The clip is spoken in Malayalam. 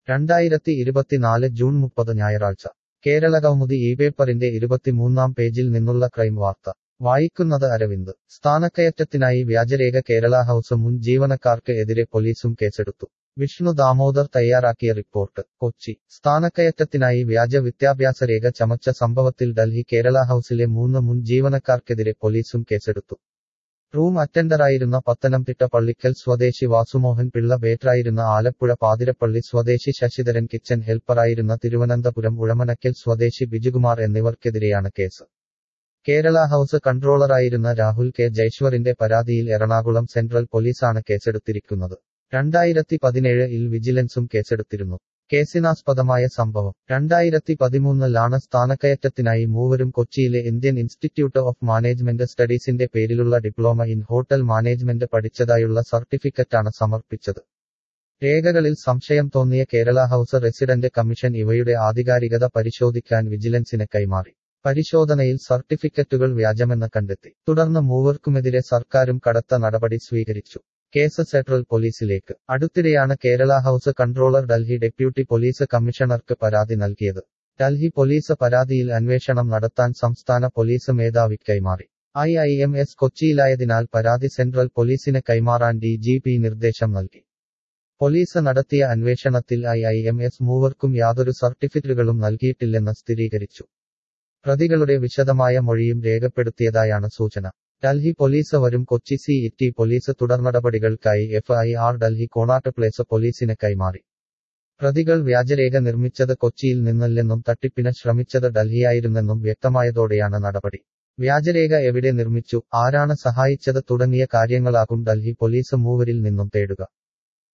രണ്ടായിരത്തി ഇരുപത്തിനാല് ജൂൺ മുപ്പത് ഞായറാഴ്ച കേരള കൗമുദി ഈ പേപ്പറിന്റെ ഇരുപത്തിമൂന്നാം പേജിൽ നിന്നുള്ള ക്രൈം വാർത്ത വായിക്കുന്നത് അരവിന്ദ് സ്ഥാനക്കയറ്റത്തിനായി വ്യാജരേഖ കേരള ഹൌസ് മുൻ ജീവനക്കാർക്ക് എതിരെ പോലീസും കേസെടുത്തു വിഷ്ണു ദാമോദർ തയ്യാറാക്കിയ റിപ്പോർട്ട് കൊച്ചി സ്ഥാനക്കയറ്റത്തിനായി വ്യാജ വിദ്യാഭ്യാസ രേഖ ചമച്ച സംഭവത്തിൽ ഡൽഹി കേരള ഹൌസിലെ മൂന്ന് മുൻ ജീവനക്കാർക്കെതിരെ പോലീസും കേസെടുത്തു റൂം അറ്റൻഡറായിരുന്ന പത്തനംതിട്ട പള്ളിക്കൽ സ്വദേശി വാസുമോഹൻ പിള്ള ബേറ്ററായിരുന്ന ആലപ്പുഴ പാതിരപ്പള്ളി സ്വദേശി ശശിധരൻ കിച്ചൻ ഹെൽപ്പറായിരുന്ന തിരുവനന്തപുരം ഉഴമനക്കൽ സ്വദേശി ബിജുകുമാർ എന്നിവർക്കെതിരെയാണ് കേസ് കേരള ഹൌസ് കൺട്രോളറായിരുന്ന രാഹുൽ കെ ജയ്ശ്വറിന്റെ പരാതിയിൽ എറണാകുളം സെൻട്രൽ പോലീസാണ് കേസെടുത്തിരിക്കുന്നത് രണ്ടായിരത്തി പതിനേഴിൽ വിജിലൻസും കേസെടുത്തിരുന്നു കേസിനാസ്പദമായ സംഭവം രണ്ടായിരത്തി പതിമൂന്നിലാണ് സ്ഥാനക്കയറ്റത്തിനായി മൂവരും കൊച്ചിയിലെ ഇന്ത്യൻ ഇൻസ്റ്റിറ്റ്യൂട്ട് ഓഫ് മാനേജ്മെന്റ് സ്റ്റഡീസിന്റെ പേരിലുള്ള ഡിപ്ലോമ ഇൻ ഹോട്ടൽ മാനേജ്മെന്റ് പഠിച്ചതായുള്ള സർട്ടിഫിക്കറ്റാണ് സമർപ്പിച്ചത് രേഖകളിൽ സംശയം തോന്നിയ കേരള ഹൌസ് റെസിഡന്റ് കമ്മീഷൻ ഇവയുടെ ആധികാരികത പരിശോധിക്കാൻ വിജിലൻസിന് കൈമാറി പരിശോധനയിൽ സർട്ടിഫിക്കറ്റുകൾ വ്യാജമെന്ന് കണ്ടെത്തി തുടർന്ന് മൂവർക്കുമെതിരെ സർക്കാരും കടത്ത നടപടി സ്വീകരിച്ചു കേസ് സെൻട്രൽ പോലീസിലേക്ക് അടുത്തിടെയാണ് Kerala house controller Delhi deputy police കമ്മീഷണർക്ക് പരാതി നൽകിയത് ഡൽഹി പോലീസ് പരാതിയിൽ അന്വേഷണം നടത്താൻ സംസ്ഥാന പോലീസ് മേധാവി കൈമാറി ഐ ഐ എം എസ് കൊച്ചിയിലായതിനാൽ പരാതി സെൻട്രൽ പോലീസിന് കൈമാറാൻ ഡി ജി പി നിർദ്ദേശം നൽകി പോലീസ് നടത്തിയ അന്വേഷണത്തിൽ ഐ ഐ എം എസ് മൂവർക്കും യാതൊരു സർട്ടിഫിക്കറ്റുകളും നൽകിയിട്ടില്ലെന്ന് സ്ഥിരീകരിച്ചു പ്രതികളുടെ വിശദമായ മൊഴിയും രേഖപ്പെടുത്തിയതായാണ് സൂചന ഡൽഹി പോലീസ് വരും കൊച്ചി സി ഇറ്റി പോലീസ് തുടർനടപടികൾക്കായി F I R Delhi Connaught place പോലീസിന് കൈമാറി പ്രതികൾ വ്യാജരേഖ നിർമ്മിച്ചത് കൊച്ചിയിൽ നിന്നല്ലെന്നും തട്ടിപ്പിന് ശ്രമിച്ചത് ഡൽഹിയായിരുന്നെന്നും വ്യക്തമായതോടെയാണ് നടപടി വ്യാജരേഖ എവിടെ നിർമ്മിച്ചു ആരാണ് സഹായിച്ചത് തുടങ്ങിയ കാര്യങ്ങളാകും ഡൽഹി പോലീസ് മൂവരിൽ നിന്നും തേടുക